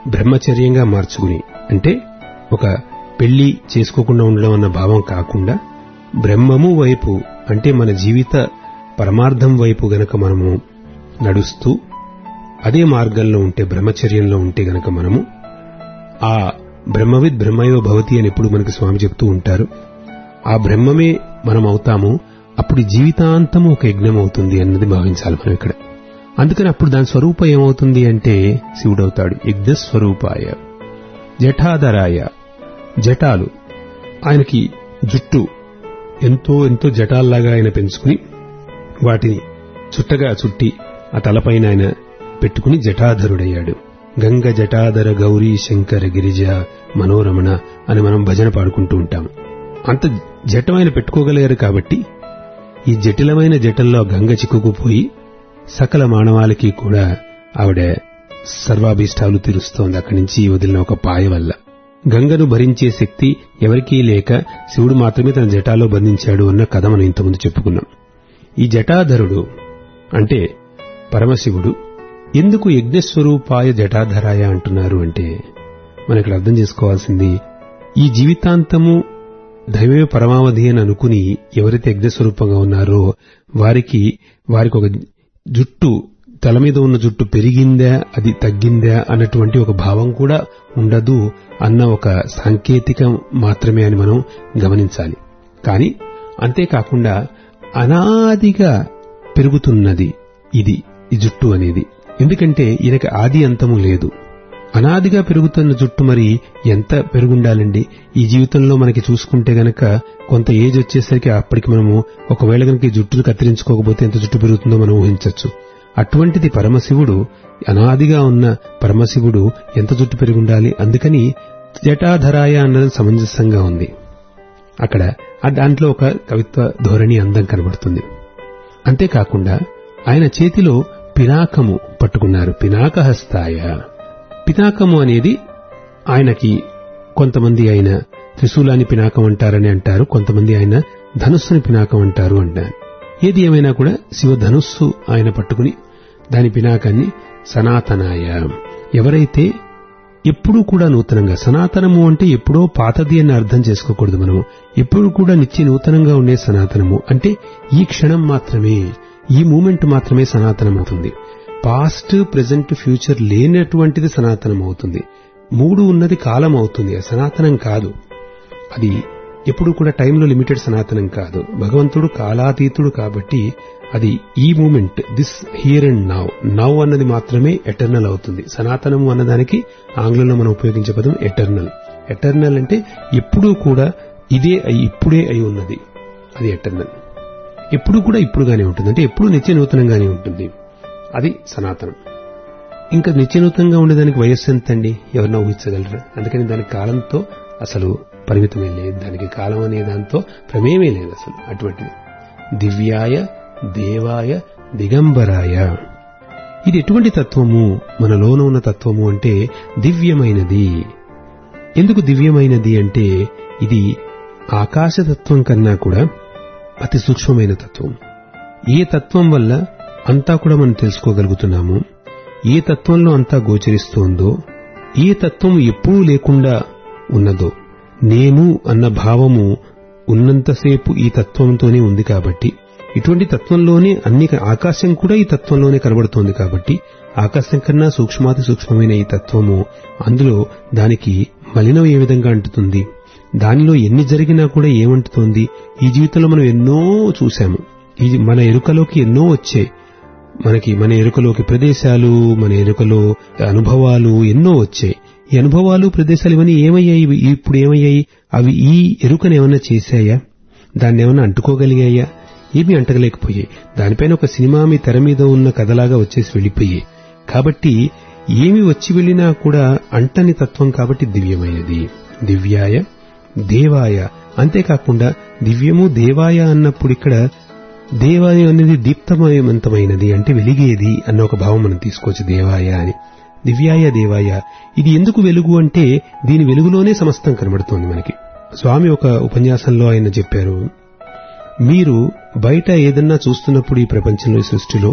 బ్రహ్మచర్యంగా మార్చుకుని అంటే ఒక పెళ్లి చేసుకోకుండా ఉండడం అన్న భావం కాకుండా బ్రహ్మము వైపు అంటే మన జీవిత పరమార్థం వైపు గనక మనము నడుస్తూ అదే మార్గంలో ఉంటే బ్రహ్మచర్యంలో ఉంటే గనక మనము ఆ బ్రహ్మవిద్ బ్రహ్మయో భవతి అని ఎప్పుడు మనకి స్వామి చెప్తూ ఉంటారు ఆ బ్రహ్మమే మనం అవుతాము అప్పుడు జీవితాంతము ఒక యజ్ఞం అవుతుంది అన్నది భావించాలి మనం ఇక్కడ అందుకని అప్పుడు దాని స్వరూపం ఏమవుతుంది అంటే శివుడవుతాడు యజ్ఞ స్వరూపాయ జఠాధరాయ జటాలు ఆయనకి జుట్టు ఎంతో ఎంతో జటాల్లాగా ఆయన పెంచుకుని వాటిని చుట్టగా చుట్టి ఆ తలపైన ఆయన పెట్టుకుని జటాధరుడయ్యాడు గంగ జటాధర గౌరీ శంకర గిరిజ మనోరమణ అని మనం భజన పాడుకుంటూ ఉంటాం అంత జటం ఆయన పెట్టుకోగలిగారు కాబట్టి ఈ జటిలమైన జటల్లో గంగ చిక్కుకుపోయి సకల మానవాళికి కూడా ఆవిడ సర్వాభీష్టాలు తీరుస్తోంది అక్కడి నుంచి వదిలిన ఒక పాయ వల్ల గంగను భరించే శక్తి ఎవరికీ లేక శివుడు మాత్రమే తన జటాలో బంధించాడు అన్న కథ మనం ఇంతకుముందు చెప్పుకున్నాం ఈ జటాధరుడు అంటే పరమశివుడు ఎందుకు యజ్ఞస్వరూపాయ జటాధరాయ అంటున్నారు అంటే మనం ఇక్కడ అర్థం చేసుకోవాల్సింది ఈ జీవితాంతము దైవే పరమావధి అని అనుకుని ఎవరైతే యజ్ఞస్వరూపంగా ఉన్నారో వారికి వారికి ఒక జుట్టు తల మీద ఉన్న జుట్టు పెరిగిందా అది తగ్గిందా అన్నటువంటి ఒక భావం కూడా ఉండదు అన్న ఒక సాంకేతికం మాత్రమే అని మనం గమనించాలి కానీ అంతేకాకుండా అనాదిగా పెరుగుతున్నది ఇది ఈ జుట్టు అనేది ఎందుకంటే ఈయనకి ఆది అంతము లేదు అనాదిగా పెరుగుతున్న జుట్టు మరి ఎంత పెరుగుండాలండి ఈ జీవితంలో మనకి చూసుకుంటే గనక కొంత ఏజ్ వచ్చేసరికి అప్పటికి మనము ఒకవేళ గనక ఈ జుట్టును కత్తిరించుకోకపోతే ఎంత జుట్టు పెరుగుతుందో మనం ఊహించవచ్చు అటువంటిది పరమశివుడు అనాదిగా ఉన్న పరమశివుడు ఎంత జుట్టు పెరుగుండాలి అందుకని జటాధరాయ అన్నది సమంజసంగా ఉంది అక్కడ ఆ దాంట్లో ఒక కవిత్వ ధోరణి అందం కనబడుతుంది అంతేకాకుండా ఆయన చేతిలో పినాకము పట్టుకున్నారు పినాకహస్తాయ పినాకము అనేది ఆయనకి కొంతమంది ఆయన త్రిశూలాన్ని పినాకం అంటారని అంటారు కొంతమంది ఆయన ధనుస్సుని పినాకం అంటారు అంటారు ఏది ఏమైనా కూడా శివ ధనుస్సు ఆయన పట్టుకుని దాని పినాకాన్ని సనాతనాయ ఎవరైతే ఎప్పుడూ కూడా నూతనంగా సనాతనము అంటే ఎప్పుడో పాతది అని అర్థం చేసుకోకూడదు మనము ఎప్పుడు కూడా నిత్య నూతనంగా ఉండే సనాతనము అంటే ఈ క్షణం మాత్రమే ఈ మూమెంట్ మాత్రమే సనాతనం అవుతుంది పాస్ట్ ప్రెజెంట్ ఫ్యూచర్ లేనటువంటిది సనాతనం అవుతుంది మూడు ఉన్నది కాలం అవుతుంది అది సనాతనం కాదు అది ఎప్పుడు కూడా టైంలో లిమిటెడ్ సనాతనం కాదు భగవంతుడు కాలాతీతుడు కాబట్టి అది ఈ moment this here and now now అన్నది మాత్రమే ఎటర్నల్ అవుతుంది సనాతనము అన్నదానికి ఆంగ్లంలో మనం ఉపయోగించే పదం ఎటర్నల్ ఎటర్నల్ అంటే ఎప్పుడూ కూడా ఇదే అయి ఇప్పుడే అయి ఉన్నది అది ఎటర్నల్ ఎప్పుడు కూడా ఇప్పుడుగానే ఉంటుంది అంటే ఎప్పుడు నిత్య నూతనంగానే ఉంటుంది అది సనాతనం ఇంకా నిత్యనూతంగా ఉండేదానికి వయస్సు ఎంతండి ఎవరన్నా ఊహించగలరా అందుకని దానికి కాలంతో అసలు పరిమితమే లేదు దానికి కాలం అనే దాంతో ప్రమేయమే లేదు అసలు అటువంటిది దివ్యాయ దేవాయ దిగంబరాయ ఇది ఎటువంటి తత్వము మనలోన ఉన్న తత్వము అంటే దివ్యమైనది ఎందుకు దివ్యమైనది అంటే ఇది ఆకాశతత్వం కన్నా కూడా అతి సూక్ష్మమైన తత్వం ఏ తత్వం వల్ల అంతా కూడా మనం తెలుసుకోగలుగుతున్నాము ఏ తత్వంలో అంతా గోచరిస్తోందో ఏ తత్వం ఎప్పుడూ లేకుండా ఉన్నదో నేను అన్న భావము ఉన్నంతసేపు ఈ తత్వంతోనే ఉంది కాబట్టి ఇటువంటి తత్వంలోనే అన్ని ఆకాశం కూడా ఈ తత్వంలోనే కనబడుతోంది కాబట్టి ఆకాశం కన్నా సూక్ష్మాతి సూక్ష్మమైన ఈ తత్వము అందులో దానికి మలినం ఏ విధంగా అంటుతుంది దానిలో ఎన్ని జరిగినా కూడా ఏమంటుతోంది ఈ జీవితంలో మనం ఎన్నో చూశాము ఈ మన ఎరుకలోకి ఎన్నో వచ్చాయి మనకి మన ఎరుకలోకి ప్రదేశాలు మన ఎరుకలో అనుభవాలు ఎన్నో వచ్చాయి ఈ అనుభవాలు ప్రదేశాలు ఇవన్నీ ఏమయ్యాయి ఇవి ఇప్పుడు ఏమయ్యాయి అవి ఈ ఎరుకను ఏమన్నా చేశాయా దాన్ని ఏమన్నా అంటుకోగలిగాయా ఏమీ అంటగలేకపోయాయి దానిపైన ఒక సినిమా మీ తెర మీద ఉన్న కథలాగా వచ్చేసి వెళ్ళిపోయాయి కాబట్టి ఏమి వచ్చి వెళ్ళినా కూడా అంటని తత్వం కాబట్టి దివ్యమైనది దివ్యాయ దేవాయ అంతేకాకుండా దివ్యము దేవాయ అన్నప్పుడు ఇక్కడ దేవాయ అనేది దీప్తమయమంతమైనది అంటే వెలిగేది అన్న ఒక భావం మనం తీసుకోవచ్చు దేవాయ అని దివ్యాయ దేవాయ ఇది ఎందుకు వెలుగు అంటే దీని వెలుగులోనే సమస్తం కనబడుతోంది మనకి స్వామి ఒక ఉపన్యాసంలో ఆయన చెప్పారు మీరు బయట ఏదన్నా చూస్తున్నప్పుడు ఈ ప్రపంచంలో ఈ సృష్టిలో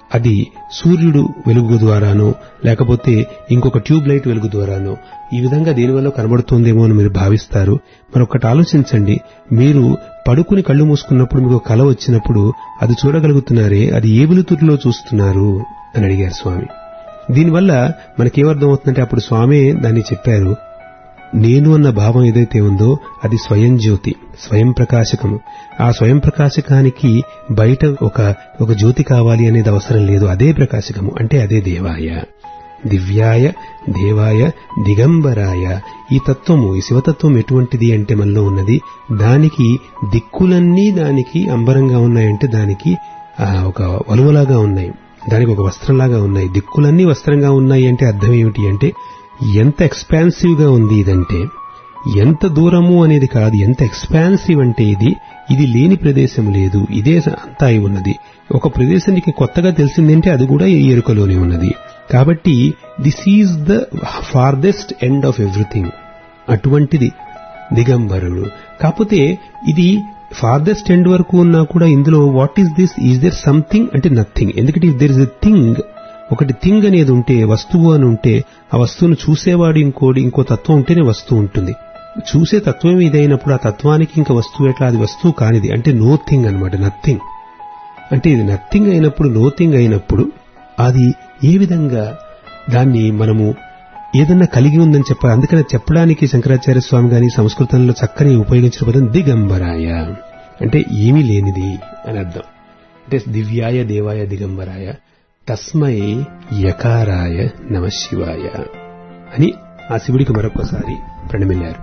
అది సూర్యుడు వెలుగు ద్వారానో లేకపోతే ఇంకొక ట్యూబ్ లైట్ వెలుగు ద్వారానో ఈ విధంగా దీనివల్ల కనబడుతోందేమో అని మీరు భావిస్తారు మరొకటి ఆలోచించండి మీరు పడుకుని కళ్ళు మూసుకున్నప్పుడు మీకు కల వచ్చినప్పుడు అది చూడగలుగుతున్నారే అది ఏ వెలుతురులో చూస్తున్నారు అని అడిగారు స్వామి దీనివల్ల మనకేమర్థం అవుతుందంటే అప్పుడు స్వామి దాన్ని చెప్పారు నేను అన్న భావం ఏదైతే ఉందో అది స్వయం జ్యోతి స్వయం ప్రకాశకము ఆ స్వయం ప్రకాశకానికి బయట ఒక ఒక జ్యోతి కావాలి అనేది అవసరం లేదు అదే ప్రకాశకము అంటే అదే దేవాయ దివ్యాయ దేవాయ దిగంబరాయ ఈ తత్వము ఈ శివతత్వం ఎటువంటిది అంటే మనలో ఉన్నది దానికి దిక్కులన్నీ దానికి అంబరంగా ఉన్నాయంటే దానికి ఆ, ఒక వలువలాగా ఉన్నాయి దానికి ఒక వస్త్రంలాగా ఉన్నాయి దిక్కులన్నీ వస్త్రంగా ఉన్నాయి అంటే అర్థం ఏమిటి అంటే ఎంత ఎక్స్పాన్సివ్ గా ఉంది ఇదంటే ఎంత దూరము అనేది కాదు ఎంత ఎక్స్పాన్సివ్ అంటే ఇది ఇది లేని ప్రదేశం లేదు ఇదే అంతా అయి ఉన్నది ఒక ప్రదేశానికి కొత్తగా తెలిసిందంటే అది కూడా ఈ ఎరుకలోనే ఉన్నది కాబట్టి this is the farthest end of everything అటువంటిది దిగంబరుడు కాకపోతే ఇది ఫార్దెస్ట్ ఎండ్ వరకు ఉన్నా కూడా ఇందులో what is this is there something అంటే నథింగ్ ఎందుకంటే if there is a thing ఒకటి థింగ్ అనేది ఉంటే వస్తువు అని ఉంటే ఆ వస్తువును చూసేవాడు ఇంకోటి ఇంకో తత్వం ఉంటేనే వస్తువు ఉంటుంది చూసే తత్వం ఇదైనప్పుడు ఆ తత్వానికి ఇంకా వస్తువు ఎట్లా అది వస్తువు కానిది అంటే నో థింగ్ అనమాట నథింగ్ అంటే ఇది నథింగ్ అయినప్పుడు నో థింగ్ అయినప్పుడు అది ఏ విధంగా దాన్ని మనము ఏదన్నా కలిగి ఉందని చెప్పాలి అందుకని చెప్పడానికి శంకరాచార్య స్వామి గారి సంస్కృతంలో చక్కని ఉపయోగించిన పదం దిగంబరాయ అంటే ఏమీ లేనిది అని అర్థం అంటే దివ్యాయ దేవాయ దిగంబరాయ తస్మై యకారాయ నమ శివాయ అని ఆ శివుడికి మరొకసారి ప్రణమిల్లారు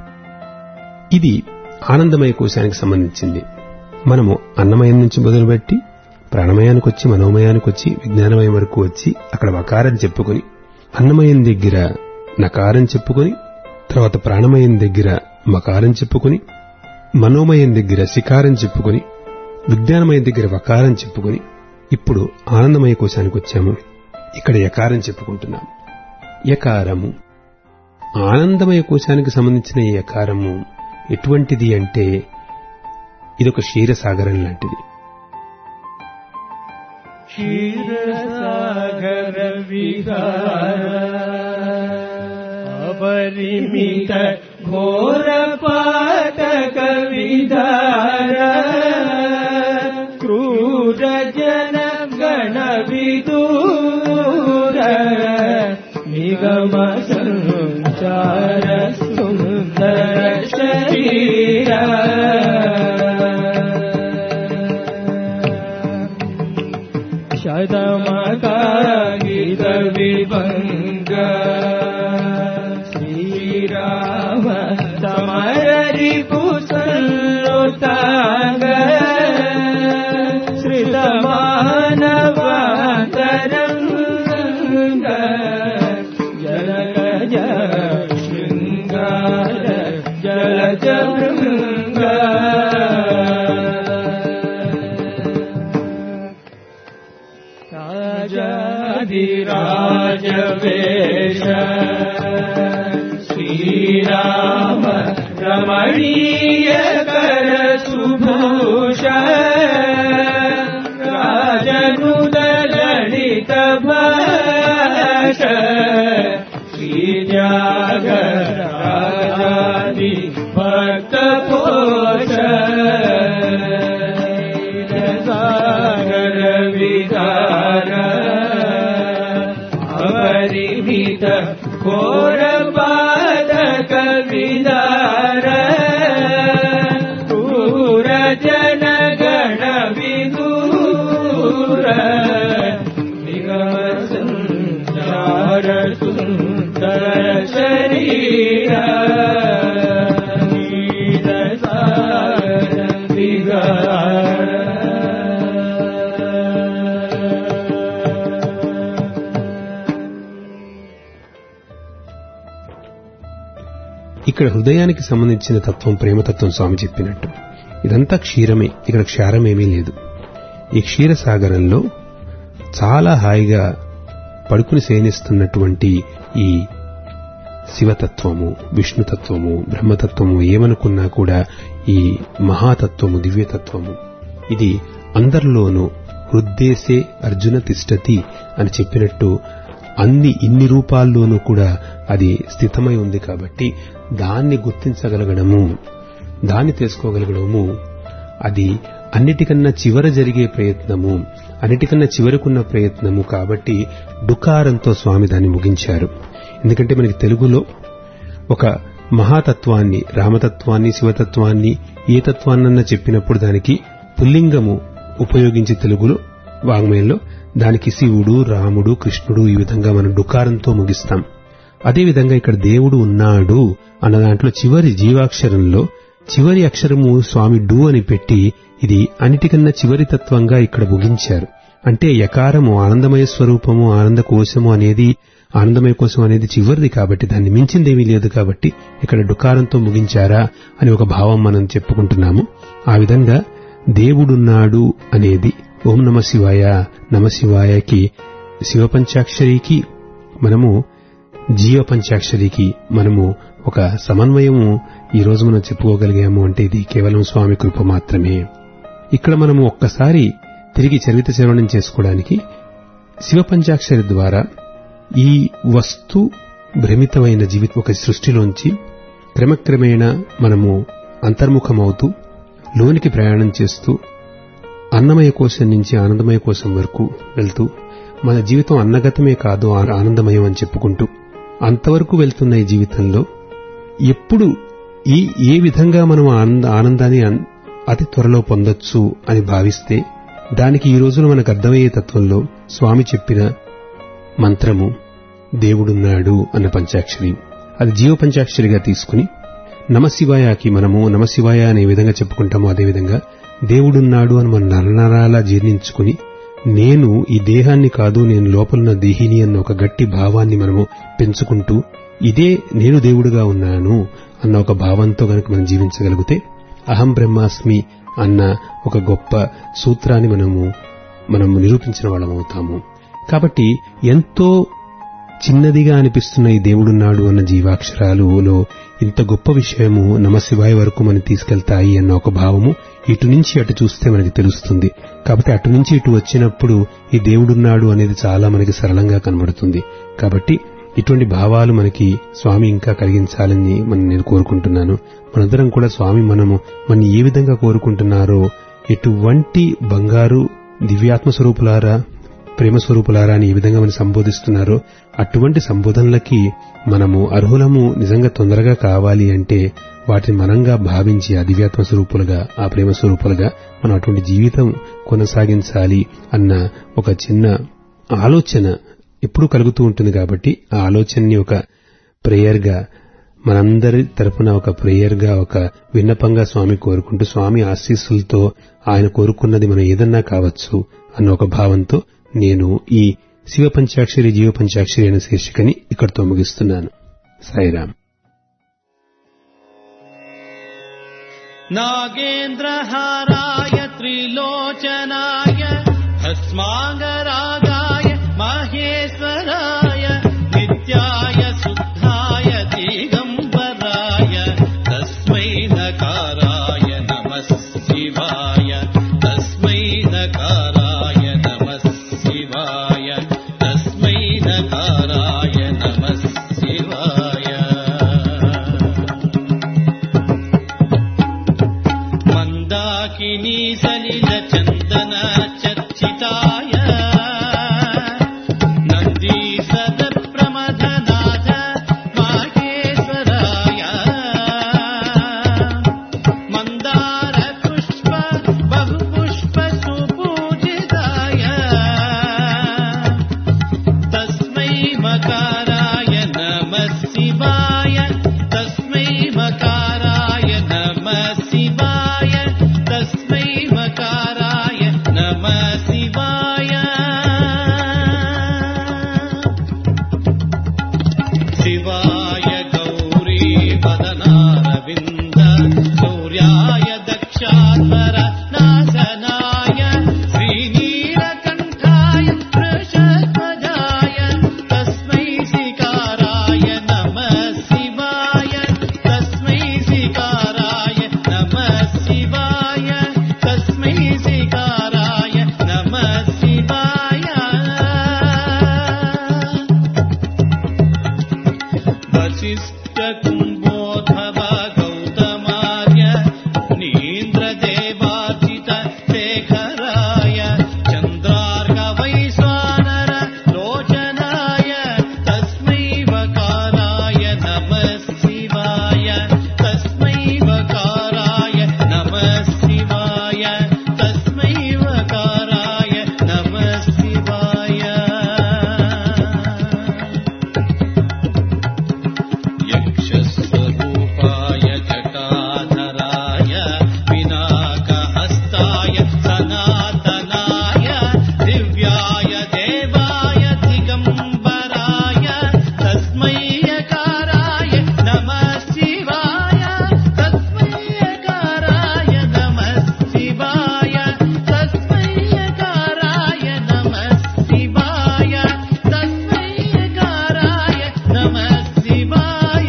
ఇది ఆనందమయ కోశానికి సంబంధించింది మనము అన్నమయం నుంచి మొదలుపెట్టి ప్రాణమయానికి వచ్చి మనోమయానికి వచ్చి విజ్ఞానమయం వరకు వచ్చి అక్కడ వకారం చెప్పుకొని అన్నమయం దగ్గర నకారం చెప్పుకొని తర్వాత ప్రాణమయం దగ్గర మకారం చెప్పుకొని మనోమయం దగ్గర శికారం చెప్పుకొని విజ్ఞానమయం దగ్గర వకారం చెప్పుకొని ఇప్పుడు ఆనందమయ కోశానికి వచ్చాము ఇక్కడ యకారం చెప్పుకుంటున్నాం యకారము ఆనందమయ కోశానికి సంబంధించిన ఈ యకారము ఎటువంటిది అంటే ఇదొక క్షీరసాగరం లాంటిది क्षीरसागर विहार अपरिमित घोर पातक विधार क्रूर जन गण विदूर निगम संचार सुंदर शरीर शतमकागित विभङ्ग श्रीराम समररिपुसन्नुताङ्ग श्रितमानवातरङ्ग जनकज शृङ्गार जलज राजाधिराजवेश श्रीराम रमणीय कर सुभूष राजनुदलित भाष श्रीत्याग राजादि भक्त पोष सागर विदार अपरिमित घोर पादक विदार क्रूर जन गण विदूर निगम संसार सुंदर शरीर नील सागर ఇక్కడ హృదయానికి సంబంధించిన తత్వం ప్రేమతత్వం స్వామి చెప్పినట్టు ఇదంతా క్షీరమే ఇక్కడ క్షారమేమీ లేదు ఈ క్షీరసాగరంలో చాలా హాయిగా పడుకుని శయనిస్తున్నటువంటి ఈ శివతత్వము విష్ణుతత్వము బ్రహ్మతత్వము ఏమనుకున్నా కూడా ఈ మహాతత్వము దివ్యతత్వము ఇది అందరిలోనూ హృద్దేశే అర్జున తిష్టతి అని చెప్పినట్టు అన్ని ఇన్ని రూపాల్లోనూ కూడా అది స్థితమై ఉంది కాబట్టి దాన్ని గుర్తించగలగడము దాన్ని తెలుసుకోగలగడము అది అన్నిటికన్నా చివర జరిగే ప్రయత్నము అన్నిటికన్నా చివరకున్న ప్రయత్నము కాబట్టి డుకారంతో స్వామి దాన్ని ముగించారు ఎందుకంటే మనకి తెలుగులో ఒక మహాతత్వాన్ని రామతత్వాన్ని శివతత్వాన్ని ఏ తత్వాన్నన్నా చెప్పినప్పుడు దానికి పుల్లింగము ఉపయోగించి తెలుగులో వాంగ్మయంలో దానికి శివుడు రాముడు కృష్ణుడు ఈ విధంగా మనం డుకారంతో ముగిస్తాం అదేవిధంగా ఇక్కడ దేవుడు ఉన్నాడు అన్న దాంట్లో చివరి జీవాక్షరంలో చివరి అక్షరము స్వామి డు అని పెట్టి ఇది అన్నిటికన్నా చివరి తత్వంగా ఇక్కడ ముగించారు అంటే యకారము ఆనందమయ స్వరూపము ఆనంద కోశము అనేది ఆనందమయ కోశం అనేది చివరిది కాబట్టి దాన్ని మించిందేమీ లేదు కాబట్టి ఇక్కడ డుకారంతో ముగించారా అని ఒక భావం మనం చెప్పుకుంటున్నాము ఆ విధంగా దేవుడున్నాడు అనేది ఓం నమ శివాయ నమ శివాయకి శివపంచాక్షరికి మనము జీవ పంచాక్షరికి మనము ఒక సమన్వయము ఈ రోజు మనం చెప్పుకోగలిగాము అంటే ఇది కేవలం స్వామి కృప మాత్రమే ఇక్కడ మనము ఒక్కసారి తిరిగి చరిత్ర చరవణం చేసుకోవడానికి శివపంచాక్షరి ద్వారా ఈ వస్తు భ్రమితమైన జీవితం ఒక సృష్టిలోంచి క్రమక్రమేణా మనము అంతర్ముఖమవుతూ లోనికి ప్రయాణం చేస్తూ అన్నమయ కోశం నుంచి ఆనందమయ కోశం వరకు వెళ్తూ మన జీవితం అన్నగతమే కాదు ఆ- ఆనందమయం అని చెప్పుకుంటూ అంతవరకు వెళ్తున్న ఈ జీవితంలో ఎప్పుడు ఈ ఏ విధంగా మనం ఆనంద ఆనందాన్ని అన్- అతి త్వరలో పొందొచ్చు అని భావిస్తే దానికి ఈ రోజున మనకు అర్థమయ్యే తత్వంలో స్వామి చెప్పిన మంత్రము దేవుడున్నాడు అన్న పంచాక్షరి అది జీవ పంచాక్షరిగా తీసుకుని నమశివాయకి మనము నమశివాయ అనే విధంగా చెప్పుకుంటాము అదేవిధంగా దేవుడున్నాడు అని మన నరనరాలా జీర్ణించుకుని నేను ఈ దేహాన్ని కాదు నేను లోపలున్న దేహిని అన్న ఒక గట్టి భావాన్ని మనము పెంచుకుంటూ ఇదే నేను దేవుడుగా ఉన్నాను అన్న ఒక భావంతో గనక మనం జీవించగలిగితే అహం బ్రహ్మాస్మి అన్న ఒక గొప్ప సూత్రాన్ని మనము మనము నిరూపించిన వాళ్ళం అవుతాము కాబట్టి ఎంతో చిన్నదిగా అనిపిస్తున్న ఈ దేవుడున్నాడు అన్న జీవాక్షరాలులో ఇంత గొప్ప విషయము నమశివాయ వరకు మనం తీసుకెళ్తాయి అన్న ఒక భావము ఇటు నుంచి అటు చూస్తే మనకి తెలుస్తుంది కాబట్టి అటు నుంచి ఇటు వచ్చినప్పుడు ఈ దేవుడున్నాడు అనేది చాలా మనకి సరళంగా కనబడుతుంది కాబట్టి ఇటువంటి భావాలు మనకి స్వామి ఇంకా కలిగించాలని మనం నేను కోరుకుంటున్నాను మనందరం కూడా స్వామి మనము మన ఏ విధంగా కోరుకుంటున్నారో ఎటువంటి బంగారు దివ్యాత్మ స్వరూపులారా ప్రేమ స్వరూపులారా అని ఏ విధంగా మనం సంబోధిస్తున్నారో అటువంటి సంబోధనలకి మనము అర్హులము నిజంగా తొందరగా కావాలి అంటే వాటిని మనంగా భావించి ఆ దివ్యాత్మ స్వరూపులుగా ఆ ప్రేమ స్వరూపులుగా మనం అటువంటి జీవితం కొనసాగించాలి అన్న ఒక చిన్న ఆలోచన ఎప్పుడూ కలుగుతూ ఉంటుంది కాబట్టి ఆ ఆలోచనని ఒక ప్రేయర్గా మనందరి తరపున ఒక ప్రేయర్గా ఒక విన్నపంగా స్వామి కోరుకుంటూ స్వామి ఆశీస్సులతో ఆయన కోరుకున్నది మనం ఏదన్నా కావచ్చు అన్న ఒక భావంతో నేను ఈ శివ పంచాక్షరి జీవ పంచాక్షరి అనే శీర్షికని ఇక్కడితో ముగిస్తున్నాను సాయిరామ్ नागेन्द्रहाराय त्रिलोचनाय भस्माङ्गरागाय माहेश्वराय नित्याय शुद्धाय दिगम्बराय तस्मै नकाराय नमः शिवाय तस्मै नकाराय नमः शिवाय तस्मै नकाराय नमः शिवाय मन्दाकिनी सलिल चन्दन चर्चिताय कुम्भोद्भव गौतमार्य नीन्द्रदेवार्चित शेखराय चन्द्रार्कवैश्वानर लोचनाय तस्मै वकाराय नमः शिवाय तस्मै वकाराय नमः शिवाय तस्मै वकाराय नमः शिवाय यक्षस्वरूपाय जटाधराय पिनाकहस्ताय सनातनाय दिव्याय देवाय दिगम्बराय तस्मै यकाराय नमः शिवाय तस्मै यकाराय नमः शिवाय तस्मै यकाराय नमः शिवाय तस्मै यकाराय नमः शिवाय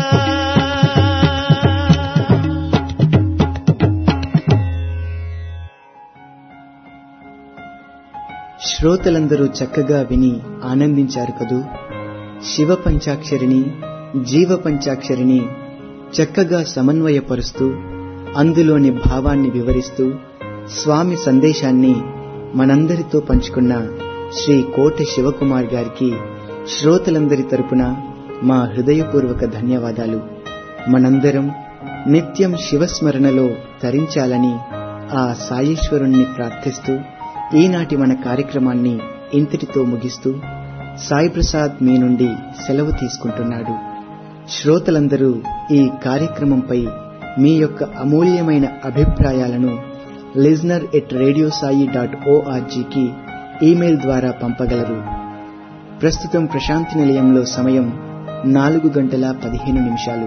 శ్రోతలందరూ చక్కగా విని ఆనందించారు కదూ శివ పంచాక్షరిని జీవ పంచాక్షరిని చక్కగా సమన్వయపరుస్తూ అందులోని భావాన్ని వివరిస్తూ స్వామి సందేశాన్ని మనందరితో పంచుకున్న శ్రీ కోట శివకుమార్ గారికి శ్రోతలందరి తరపున మా హృదయపూర్వక ధన్యవాదాలు మనందరం నిత్యం శివస్మరణలో తరించాలని ఆ సాయేశ్వరుణ్ణి ప్రార్థిస్తూ ఈనాటి మన కార్యక్రమాన్ని ఇంతటితో ముగిస్తూ సాయి ప్రసాద్ మీ నుండి సెలవు తీసుకుంటున్నాడు శ్రోతలందరూ ఈ కార్యక్రమంపై మీ యొక్క అమూల్యమైన అభిప్రాయాలను listener at Radio Sai dot ఓఆర్జీకి ఈమెయిల్ ద్వారా పంపగలరు ప్రస్తుతం ప్రశాంతి నిలయంలో సమయం నాలుగు గంటల పదిహేను నిమిషాలు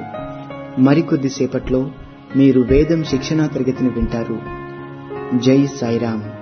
మరికొద్దిసేపట్లో మీరు వేదం శిక్షణా తరగతిని వింటారు జై సాయిరామ్